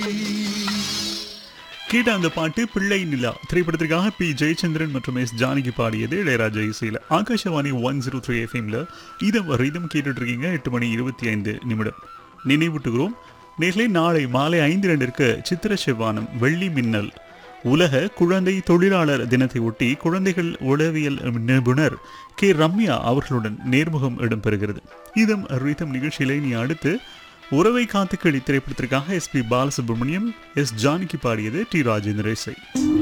கேட்ட அந்த பாட்டு பிள்ளை நிலா திரைப்படத்திற்காக பி ஜெயச்சந்திரன் மற்றும் எஸ் ஜானகி பாடியது இளையராஜா இசையில் ஆகாஷவாணி ஒன் ஜீரோ த்ரீ எஃப்எம்ல இதம் ரிதம் கேட்டுட்டு இருக்கீங்க எட்டு மணி இருபத்தி ஐந்து நிமிடம் நினைவூட்டுகிறோம் நேரிலே நாளை மாலை ஐந்து ரெண்டிற்கு சித்திர செவ்வானம் வெள்ளி மின்னல் உலக குழந்தை தொழிலாளர் தினத்தை ஒட்டி குழந்தைகள் உளவியல் நிபுணர் கே ரம்யா அவர்களுடன் நேர்முகம் இடம்பெறுகிறது இதம் ரிதம் நிகழ்ச்சியிலே நீ அடுத்து உறவை காத்து கிளி திரைப்படத்திற்காக S P Balasubrahmanyam S Janaki பாடியது டி ராஜேந்திர இசை